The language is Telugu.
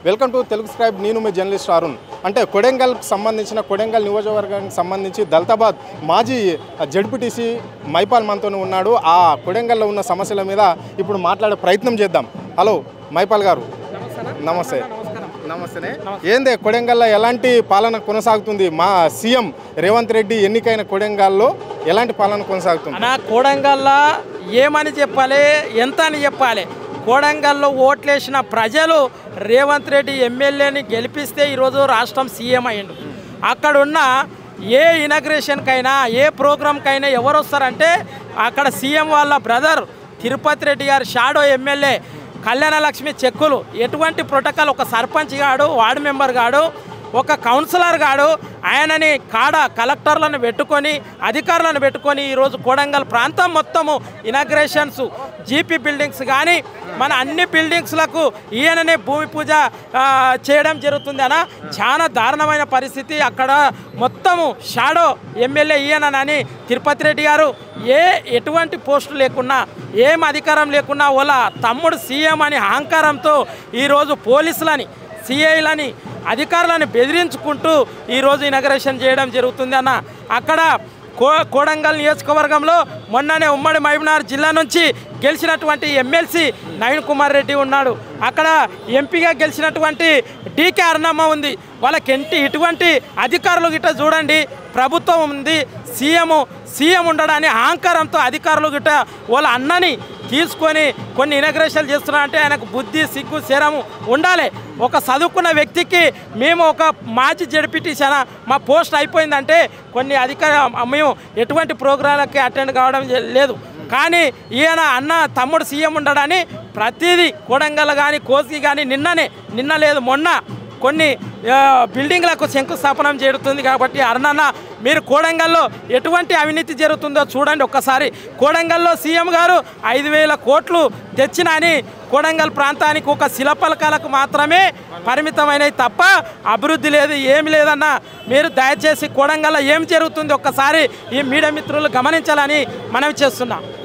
వెల్కమ్ టు తెలుగు స్క్రైబ్ నేను మీ జర్నలిస్ట్ అరుణ్ అంటే కొడెంగల్కి సంబంధించిన కొడెంగల్ నియోజకవర్గానికి సంబంధించి దళితాబాద్ మాజీ జడ్పీటీసీ మైపాల్ మనతో ఉన్నాడు ఆ కొడెంగల్లో ఉన్న సమస్యల మీద ఇప్పుడు మాట్లాడే ప్రయత్నం చేద్దాం హలో మైపాల్ గారు నమస్తే నమస్తేనే ఏందే కొడెంగల్లో ఎలాంటి పాలన కొనసాగుతుంది మా సీఎం రేవంత్ రెడ్డి ఎన్నికైన కొడెంగల్లో ఎలాంటి పాలన కొనసాగుతుంది అనా కోడంగల్లో ఏమని చెప్పాలి ఎంత అని చెప్పాలి కోడంగల్లో ఓట్లేసిన ప్రజలు రేవంత్ రెడ్డి ఎమ్మెల్యేని గెలిపిస్తే ఈరోజు రాష్ట్రం సీఎం అయ్యిండు అక్కడున్న ఏ ఇనాగ్రేషన్కైనా ఏ ప్రోగ్రామ్కైనా ఎవరు వస్తారంటే అక్కడ సీఎం వాళ్ళ బ్రదర్ తిరుపతి రెడ్డి గారు షాడో ఎమ్మెల్యే కళ్యాణ లక్ష్మి చెక్కులు ఎటువంటి ప్రోటోకాల్ ఒక సర్పంచ్ గాడు వార్డు మెంబర్ గాడు ఒక కౌన్సిలర్ గాడు ఆయనని కాడ కలెక్టర్లను పెట్టుకొని అధికారులను పెట్టుకొని ఈరోజు కోడంగల్ ప్రాంతం మొత్తము ఇనాగ్రేషన్స్ జీపీ బిల్డింగ్స్ కానీ మన అన్ని బిల్డింగ్స్లకు ఈయననే భూమి పూజ ఆ, చేయడం జరుగుతుంది అన్న చాలా దారుణమైన పరిస్థితి అక్కడ మొత్తము షాడో ఎమ్మెల్యే ఈయనని తిరుపతి రెడ్డి గారు ఏ ఎటువంటి పోస్టు లేకున్నా ఏం అధికారం లేకున్నా వాళ్ళ తమ్ముడు సీఎం అని అహంకారంతో ఈరోజు పోలీసులని సిఐలని అధికారులను బెదిరించుకుంటూ ఈరోజు ఇనాగరేషన్ చేయడం జరుగుతుంది అన్న అక్కడ కో కోడంగల్ నియోజకవర్గంలో మొన్ననే ఉమ్మడి మహబూబ్నగర్ జిల్లా నుంచి గెలిచినటువంటి ఎమ్మెల్సీ నవీన్ కుమార్ రెడ్డి ఉన్నాడు అక్కడ ఎంపీగా గెలిచినటువంటి డీకే అరుణమ్మ ఉంది వాళ్ళకి ఎంటి ఇటువంటి అధికారులు గిట్ట చూడండి ప్రభుత్వం ఉంది సీఎం సీఎం ఉండడాన్ని అహంకారంతో అధికారులు గిట్ట వాళ్ళ అన్నని తీసుకొని కొన్ని ఇనగ్రేషన్లు చేస్తున్నారంటే ఆయనకు బుద్ధి సిగ్గు శరము ఉండాలి ఒక చదువుకున్న వ్యక్తికి మేము ఒక మాజీ జడిపిటీసానా మా పోస్ట్ అయిపోయిందంటే కొన్ని అధికార మేము ఎటువంటి ప్రోగ్రాంలకి అటెండ్ కావడం జ- లేదు కానీ ఈయన అన్న తమ్ముడు సీఎం ఉండడని ప్రతిదీ కొడంగల్ కానీ కోసి కానీ నిన్ననే నిన్న లేదు మొన్న కొన్ని ఆ, బిల్డింగ్లకు శంకుస్థాపనం జరుగుతుంది కాబట్టి అరుణన్న మీరు కోడంగల్లో ఎటువంటి అవినీతి జరుగుతుందో చూడండి ఒక్కసారి కోడంగల్లో సీఎం గారు ఐదు వేల కోట్లు తెచ్చిన అని కోడంగల్ ప్రాంతానికి ఒక శిలపలకాలకు మాత్రమే పరిమితమైనవి తప్ప అభివృద్ధి లేదు ఏమి లేదన్న మీరు దయచేసి కోడంగల్లో ఏం జరుగుతుంది ఒక్కసారి ఈ మీడియా మిత్రులు గమనించాలని మనవి చేస్తున్నాం